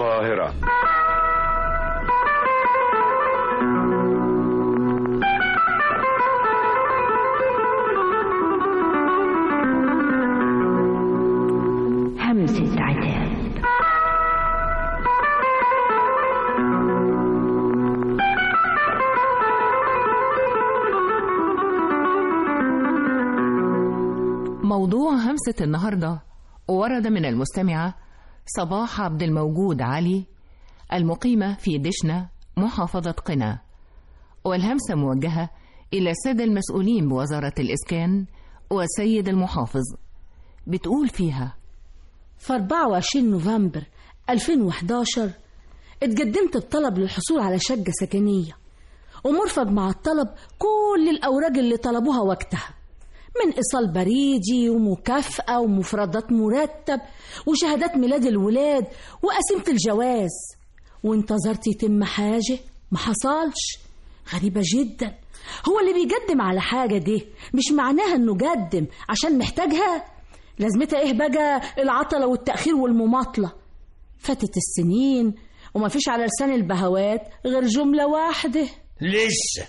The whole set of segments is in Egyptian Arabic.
القاهرة همسة عتاب موضوع همسة النهاردة ورد من المستمعة صباح عبد الموجود علي المقيمة في دشنة محافظة قنا والهمسة موجهة إلى السادة المسؤولين بوزارة الإسكان والسيد المحافظ بتقول فيها في 24 نوفمبر 2011 اتقدمت بطلب للحصول على شقة سكنية ومرفق مع الطلب كل الأوراق اللي طلبوها وقتها من إيصال بريدي ومكافأة ومفردات مرتب وشهادات ميلاد الولاد وقسيمة الجواز وانتظرت يتم حاجة ما حصلش غريبة جدا هو اللي بيقدم على حاجة دي مش معناها انه قدم عشان محتاجها لازمتها ايه بقى العطلة والتأخير والمماطلة فاتت السنين وما فيش على لسان البهوات غير جملة واحدة لسه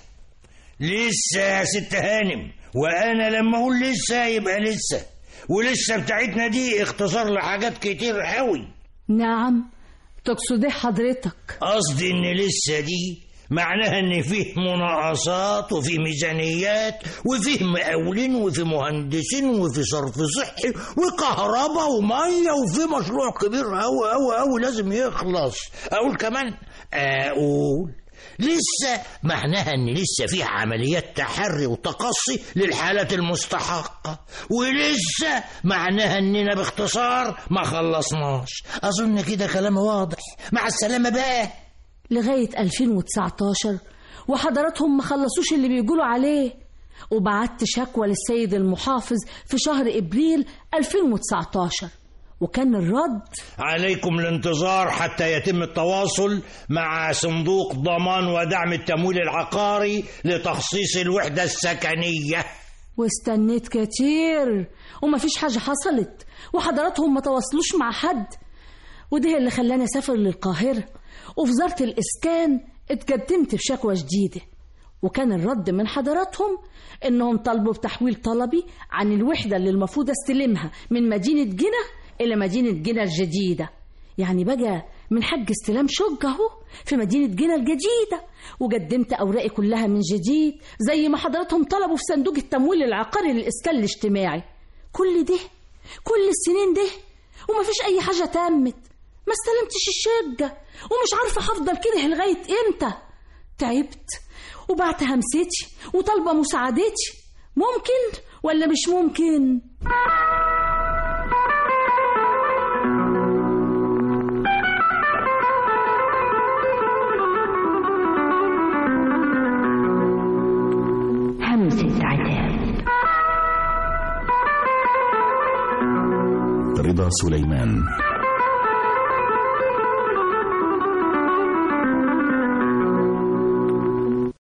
لسه يا ست هانم وانا لما اقول لسه يبقى لسه ولسه بتاعتنا دي اختصار لحاجات كتير قوي نعم تقصد ايه حضرتك قصدي ان لسه دي معناها ان فيه مناقصات وفي ميزانيات وفيه مقاولين وفي مهندسين وفي صرف صحي وكهرباء وميه وفي مشروع كبير قوي قوي قوي لازم يخلص اقول كمان اقول لسه معناها ان لسه فيه عمليات تحري وتقصي للحالات المستحقه ولسه معناها اننا باختصار ما خلصناش اظن كده كلام واضح مع السلامه بقى لغاية 2019 وحضراتهم ما خلصوش اللي بيقولوا عليه وبعت شكوى للسيد المحافظ في شهر إبريل 2019 وكان الرد عليكم الانتظار حتى يتم التواصل مع صندوق ضمان ودعم التمويل العقاري لتخصيص الوحدة السكنية واستنيت كتير وما فيش حاجة حصلت وحضراتهم ما تواصلوش مع حد وده اللي خلاني أسافر للقاهرة وفي وزارة الإسكان اتقدمت بشكوى جديدة وكان الرد من حضراتهم إنهم طلبوا بتحويل طلبي عن الوحدة اللي المفروض استلمها من مدينة جنة إلى مدينة جنة الجديدة يعني بقى من حج استلام شقة أهو في مدينة جنة الجديدة وقدمت أوراقي كلها من جديد زي ما حضراتهم طلبوا في صندوق التمويل العقاري للإسكان الاجتماعي كل ده كل السنين ده وما فيش أي حاجة تمت ما استلمتش الشقة ومش عارفة هفضل كده لغاية امتى تعبت وبعت همستي وطالبة مساعدتي ممكن ولا مش ممكن همسة عتاب رضا سليمان